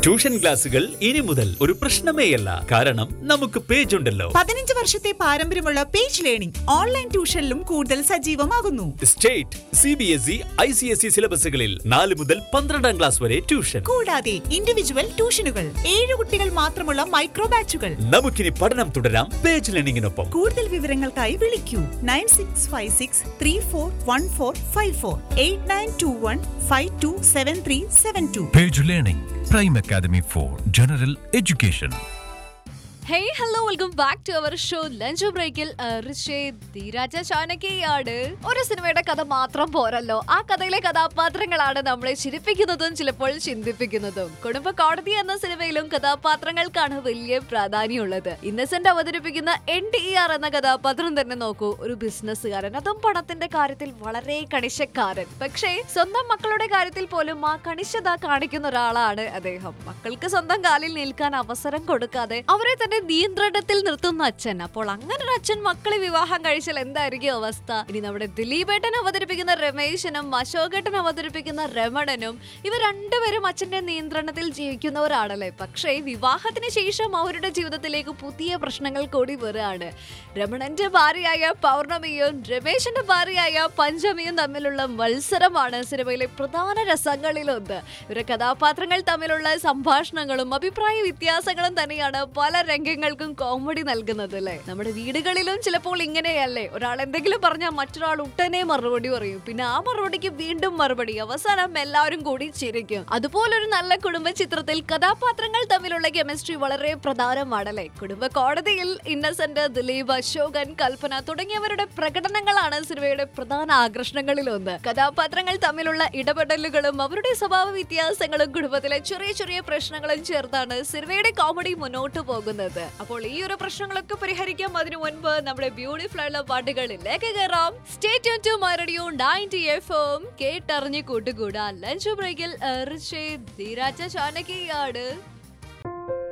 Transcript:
Tuition ക്ലാസുകൾ ഇനി മുതൽ ഒരു പ്രശ്നമേയല്ല കാരണം നമുക്ക് പേജ് ഉണ്ടല്ലോ പതിനഞ്ച് വർഷത്തെ പാരമ്പര്യമുള്ള പേജ് ലേണിംഗ് ഓൺലൈൻ ട്യൂഷനിലും കൂടുതൽ സജീവമാകുന്നു state C B S E I C S E സിലബസുകളിൽ നാല് മുതൽ പന്ത്രണ്ടാം ക്ലാസ് വരെ ട്യൂഷൻ കൂടാതെ ഇൻഡിവിജ്വൽ ട്യൂഷനുകൾ ഏഴ് കുട്ടികൾ മാത്രമുള്ള മൈക്രോ ബാച്ചുകൾ നമുക്കിനി പഠനം തുടരാം പേജ് ലേണിംഗിനൊപ്പം കൂടുതൽ വിവരങ്ങൾക്കായി വിളിക്കൂ nine six five six three four one four five four eight nine two one five two seven three seven two Page Learning, Prime Academy for General Education. Hey hello welcome back to our show lunch ബ്രേക്കിൽ ധീരാജ ചാനകിയാണ് ഒരു സിനിമയുടെ കഥ മാത്രം പോരല്ലോ ആ കഥയിലെ കഥാപാത്രങ്ങളാണ് നമ്മളെ ചിരിപ്പിക്കുന്നതും ചിലപ്പോൾ ചിന്തിപ്പിക്കുന്നതും കുടുംബ കോടതി എന്ന സിനിമയിലും കഥാപാത്രങ്ങൾക്കാണ് വലിയ പ്രാധാന്യമുള്ളത് ഇന്നസെന്റ് അവതരിപ്പിക്കുന്ന എൻ ടി ആർ എന്ന കഥാപാത്രം തന്നെ നോക്കൂ ഒരു ബിസിനസ്സുകാരൻ അതും പണത്തിന്റെ കാര്യത്തിൽ വളരെ കണിശക്കാരൻ പക്ഷേ സ്വന്തം മക്കളുടെ കാര്യത്തിൽ പോലും ആ കണിശത കാണിക്കുന്ന ഒരാളാണ് അദ്ദേഹം മക്കൾക്ക് സ്വന്തം കാലിൽ നിൽക്കാൻ അവസരം കൊടുക്കാതെ അവരെ തന്നെ നിയന്ത്രണത്തിൽ നിർത്തുന്ന അച്ഛൻ അപ്പോൾ അങ്ങനെ ഒരു അച്ഛൻ മക്കളെ വിവാഹം കഴിച്ചാൽ എന്തായിരിക്കും അവസ്ഥ ഇനി നമ്മുടെ ദിലീപേട്ടൻ അവതരിപ്പിക്കുന്ന രമേശനും അശോകേട്ടൻ അവതരിപ്പിക്കുന്ന രമണനും ഇവർ രണ്ടുപേരും അച്ഛന്റെ നിയന്ത്രണത്തിൽ ജീവിക്കുന്നവരാണല്ലേ പക്ഷേ വിവാഹത്തിന് ശേഷം അവരുടെ ജീവിതത്തിലേക്ക് പുതിയ പ്രശ്നങ്ങൾ കൂടി വരികയാണ് രമണന്റെ ഭാര്യയായ പൗർണമിയും രമേശന്റെ ഭാര്യയായ പഞ്ചമിയും തമ്മിലുള്ള മത്സരമാണ് സിനിമയിലെ പ്രധാന രസങ്ങളിലൊന്ന് ഇവരുടെ കഥാപാത്രങ്ങൾ തമ്മിലുള്ള സംഭാഷണങ്ങളും അഭിപ്രായ വ്യത്യാസങ്ങളും തന്നെയാണ് പല രംഗങ്ങൾക്കും കോമഡി നൽകുന്നത് അല്ലേ നമ്മുടെ വീടുകളിലും ചിലപ്പോൾ ഇങ്ങനെയല്ലേ ഒരാൾ എന്തെങ്കിലും പറഞ്ഞാൽ മറ്റൊരാൾ ഉടനെ മറുപടി പറയും പിന്നെ ആ മറുപടിക്ക് വീണ്ടും മറുപടി അവസാനം എല്ലാവരും കൂടി ചിരിക്കും അതുപോലൊരു നല്ല കുടുംബ ചിത്രത്തിൽ കഥാപാത്രങ്ങൾ തമ്മിലുള്ള കെമിസ്ട്രി വളരെ പ്രധാനമാണല്ലേ കുടുംബ കോടതിയിൽ ഇന്നസെന്റ് ദിലീപ് അശോകൻ കൽപ്പന തുടങ്ങിയവരുടെ പ്രകടനങ്ങളാണ് സിനിമയുടെ പ്രധാന ആകർഷണങ്ങളിലൊന്ന് കഥാപാത്രങ്ങൾ തമ്മിലുള്ള ഇടപെടലുകളും അവരുടെ സ്വഭാവ വ്യത്യാസങ്ങളും കുടുംബത്തിലെ ചെറിയ ചെറിയ പ്രശ്നങ്ങളും ചേർത്താണ് സിനിമയുടെ കോമഡി മുന്നോട്ട് പോകുന്നത് അപ്പോൾ ഈ ഒരു പ്രശ്നങ്ങളൊക്കെ പരിഹരിക്കാം അതിനു മുൻപ് നമ്മുടെ ബ്യൂട്ടിഫുൾ ആയിട്ടുള്ള പാട്ടുകളിലേക്ക് കയറാം stay to my radio ninety F M കേട്ടറിഞ്ഞ് കൂട്ടുകൂടാ ലഞ്ച് ബ്രേക്കിൽ ധീരാജ ചാനകിയാണ്